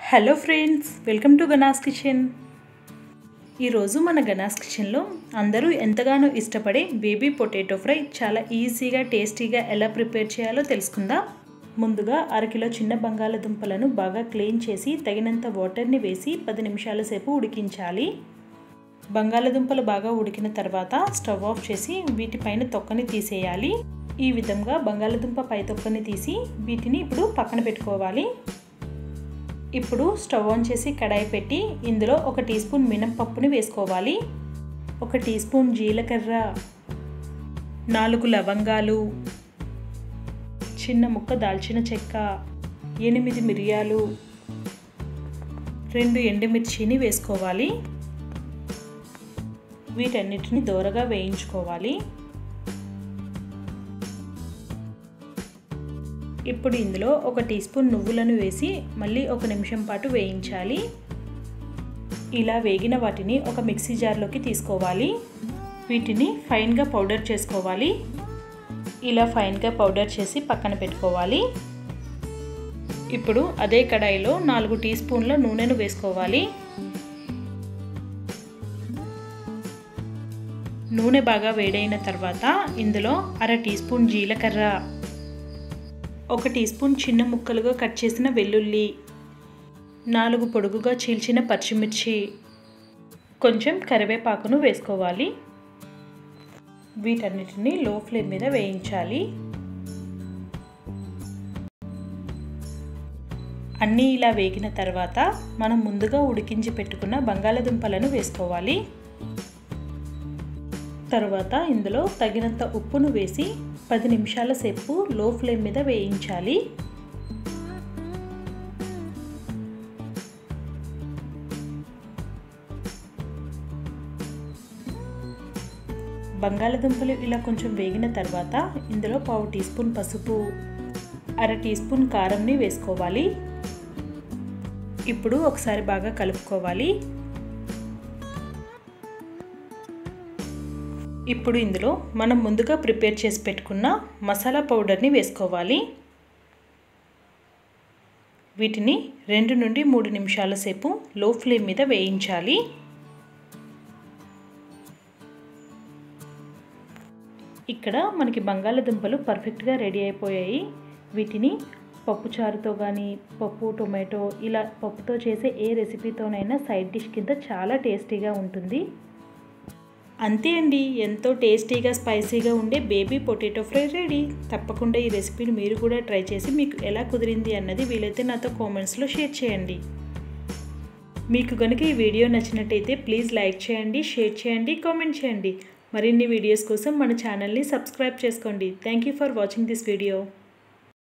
hello friends welcome to Ganas kitchen ఈరోజు మన గనాస్ కిచెన్లో అందరూ ఎంతగానో ఇష్టపడే బేబీ పొటాటో ఫ్రై చాలా ఈజీగా టేస్టీగా ఎలా ప్రిపేర్ చేయాలో తెలుసుకుందాం ముందుగా అరకిలో చిన్న బంగాళదుంపలను బాగా క్లీన్ చేసి తగినంత వాటర్ని వేసి పది నిమిషాల సేపు ఉడికించాలి బంగాళదుంపలు బాగా ఉడికిన తర్వాత స్టవ్ ఆఫ్ చేసి వీటిపైన తొక్కని తీసేయాలి ఈ విధంగా బంగాళదుంప పై తొక్కని తీసి వీటిని ఇప్పుడు పక్కన పెట్టుకోవాలి ఇప్పుడు స్టవ్ ఆన్ చేసి కడాయి పెట్టి ఇందులో ఒక టీ స్పూన్ మినపప్పుని వేసుకోవాలి ఒక టీ స్పూన్ జీలకర్ర నాలుగు లవంగాలు చిన్న ముక్క దాల్చిన చెక్క ఎనిమిది మిరియాలు రెండు ఎండుమిర్చిని వేసుకోవాలి వీటన్నిటిని దోరగా వేయించుకోవాలి ఇప్పుడు ఇందులో ఒక టీ స్పూన్ నువ్వులను వేసి మళ్ళీ ఒక నిమిషం పాటు వేయించాలి ఇలా వేగిన వాటిని ఒక మిక్సీ జార్లోకి తీసుకోవాలి వీటిని ఫైన్గా పౌడర్ చేసుకోవాలి ఇలా ఫైన్గా పౌడర్ చేసి పక్కన పెట్టుకోవాలి ఇప్పుడు అదే కడాయిలో నాలుగు టీ స్పూన్ల నూనెను వేసుకోవాలి నూనె బాగా వేడైన తర్వాత ఇందులో అర టీ స్పూన్ జీలకర్ర ఒక టీ స్పూన్ చిన్న ముక్కలుగా కట్ చేసిన వెల్లుల్లి నాలుగు పొడుగుగా చీల్చిన పచ్చిమిర్చి కొంచెం కరివేపాకును వేసుకోవాలి వీటన్నిటిని లో ఫ్లేమ్ మీద వేయించాలి అన్నీ ఇలా వేగిన తర్వాత మనం ముందుగా ఉడికించి పెట్టుకున్న బంగాళదుంపలను వేసుకోవాలి తరువాత ఇందులో తగినంత ఉప్పును వేసి పది నిమిషాల సేపు లో ఫ్లేమ్ మీద వేయించాలి బంగాళదుంపలు ఇలా కొంచెం వేగిన తర్వాత ఇందులో పావు టీ స్పూన్ పసుపు అర టీ స్పూన్ కారంని వేసుకోవాలి ఇప్పుడు ఒకసారి బాగా కలుపుకోవాలి ఇప్పుడు ఇందులో మనం ముందుగా ప్రిపేర్ చేసి పెట్టుకున్న మసాలా పౌడర్ని వేసుకోవాలి వీటిని రెండు నుండి మూడు నిమిషాల సేపు లో ఫ్లేమ్ మీద వేయించాలి ఇక్కడ మనకి బంగాళదుంపలు పర్ఫెక్ట్గా రెడీ అయిపోయాయి వీటిని పప్పుచారుతో కానీ పప్పు టొమాటో ఇలా పప్పుతో చేసే ఏ రెసిపీతోనైనా సైడ్ డిష్ కింద చాలా టేస్టీగా ఉంటుంది అంతే అండి ఎంతో టేస్టీగా స్పైసీగా ఉండే బేబీ పొటాటో ఫ్రై రెడీ తప్పకుండా ఈ రెసిపీని మీరు కూడా ట్రై చేసి మీకు ఎలా కుదిరింది అన్నది వీలైతే నాతో కామెంట్స్లో షేర్ చేయండి మీకు కనుక ఈ వీడియో నచ్చినట్టయితే ప్లీజ్ లైక్ చేయండి షేర్ చేయండి కామెంట్ చేయండి మరిన్ని వీడియోస్ కోసం మన ఛానల్ని సబ్స్క్రైబ్ చేసుకోండి thank you for watching this video